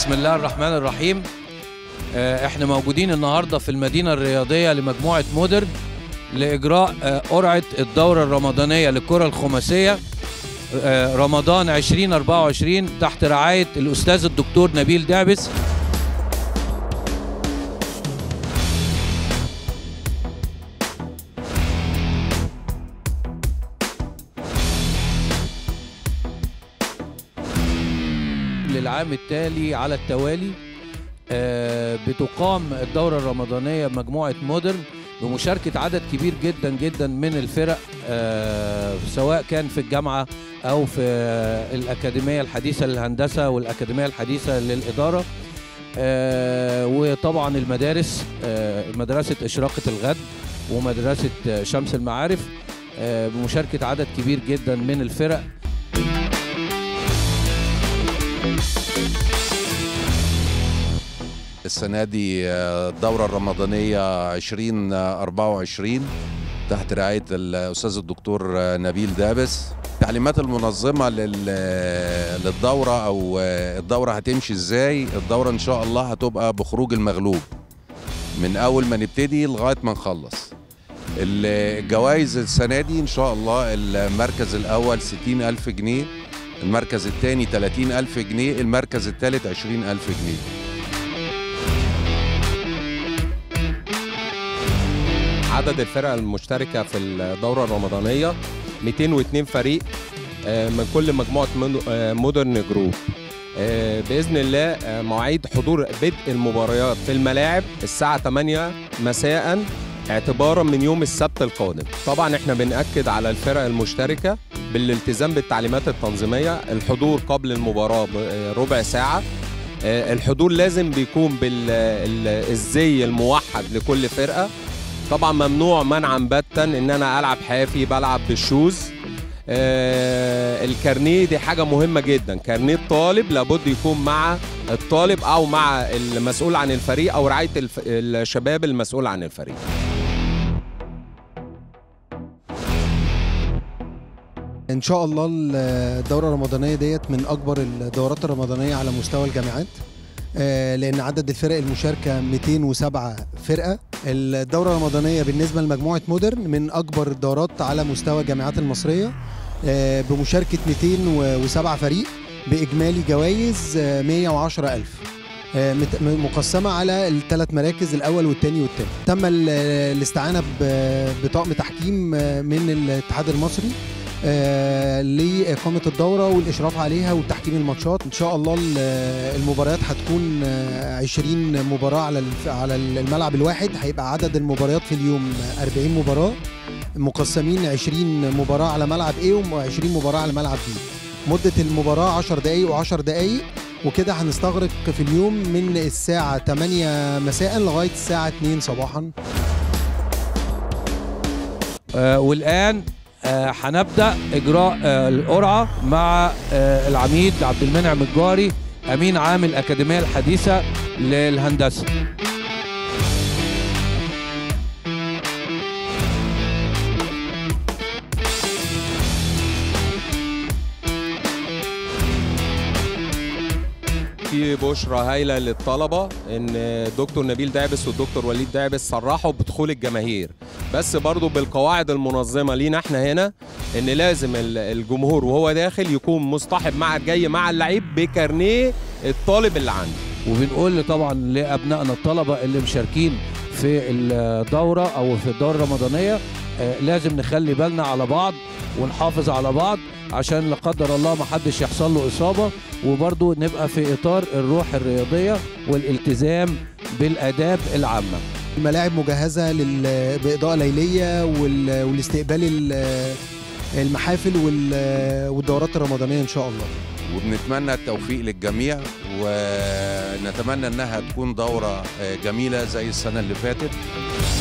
بسم الله الرحمن الرحيم آه، احنا موجودين النهارده في المدينه الرياضيه لمجموعه مودرن لاجراء آه، قرعه الدوره الرمضانيه للكره الخماسيه آه، رمضان 2024 تحت رعايه الاستاذ الدكتور نبيل دعبس للعام التالي على التوالي آه، بتقام الدورة الرمضانية بمجموعة مودرن بمشاركة عدد كبير جدا جدا من الفرق آه، سواء كان في الجامعة أو في آه، الأكاديمية الحديثة للهندسة والأكاديمية الحديثة للإدارة آه، وطبعا المدارس آه، مدرسة إشراقة الغد ومدرسة آه، شمس المعارف آه، بمشاركة عدد كبير جدا من الفرق السنة دي آه، الدورة الرمضانية 2024 تحت رعاية الأستاذ الدكتور آه، نبيل دابس التعليمات المنظمة لل- للدورة أو آه، الدورة هتمشي إزاي الدورة إن شاء الله هتبقى بخروج المغلوب من أول ما نبتدي لغاية ما نخلص ال- الجوائز السنة دي إن شاء الله المركز الأول 60 ألف جنيه المركز الثاني 30 ألف جنيه المركز الثالث 20 ألف جنيه عدد الفرق المشتركة في الدورة الرمضانية 202 فريق آه، من كل مجموعة من- آه، مودرن جروب آه، بإذن الله آه، مواعيد حضور بدء المباريات في الملاعب الساعة 8 مساء اعتبارا من يوم السبت القادم طبعا احنا بنأكد على الفرق المشتركة بالالتزام بالتعليمات التنظيمية الحضور قبل المباراة بربع ساعة آه، الحضور لازم بيكون بالزي الموحد لكل فرقة طبعا ممنوع منعا باتا ان انا العب حافي بلعب بالشوز آه الكارنيه دي حاجه مهمه جدا كارنيه الطالب لابد يكون مع الطالب او مع المسؤول عن الفريق او رعايه الف... الشباب المسؤول عن الفريق ان شاء الله الدوره الرمضانيه ديت من اكبر الدورات الرمضانيه على مستوى الجامعات آه، لان عدد الفرق المشاركه 207 فرقه الدوره الرمضانيه بالنسبه لمجموعه مودرن من اكبر الدورات على مستوى الجامعات المصريه آه، بمشاركه 207 فريق باجمالي جوائز آه، 110000 آه، مت- م- مقسمة على الثلاث مراكز الأول والثاني والثالث تم ال- الاستعانة ب- بطاقم تحكيم آه، من الاتحاد المصري آه، لإقامة الدورة والإشراف عليها وتحكيم الماتشات إن شاء الله ال- المباريات هتكون آه، 20 مباراة على الف- على الملعب الواحد هيبقى عدد المباريات في اليوم 40 مباراة مقسمين 20 مباراة على ملعب A و20 مباراة على ملعب B مدة المباراة 10 دقايق و10 دقايق وكده هنستغرق في اليوم من الساعة 8 مساء لغاية الساعة 2 صباحا آه، والآن آه، هنبدأ إجراء آه، القرعة مع آه، العميد عبد المنعم الجاري أمين عام الأكاديمية الحديثة للهندسة في بشرى هايله للطلبه ان الدكتور نبيل دعبس والدكتور وليد دعبس صرحوا بدخول الجماهير بس برضو بالقواعد المنظمه لينا احنا هنا ان لازم ال- الجمهور وهو داخل يكون مصطحب مع جاي مع اللعيب بكارنيه الطالب اللي عنده وبنقول طبعا لأبنائنا الطلبة اللي مشاركين في الدورة أو في الدورة الرمضانية آه، لازم نخلي بالنا على بعض ونحافظ على بعض عشان لا قدر الله ما حدش يحصل له إصابة وبرضو نبقى في إطار الروح الرياضية والالتزام بالآداب العامة الملاعب مجهزة لل- بإضاءة ليلية وال- والاستقبال ال- المحافل وال- والدورات الرمضانية إن شاء الله وبنتمنى التوفيق للجميع ونتمنى انها تكون دورة آه، جميلة زي السنة اللي فاتت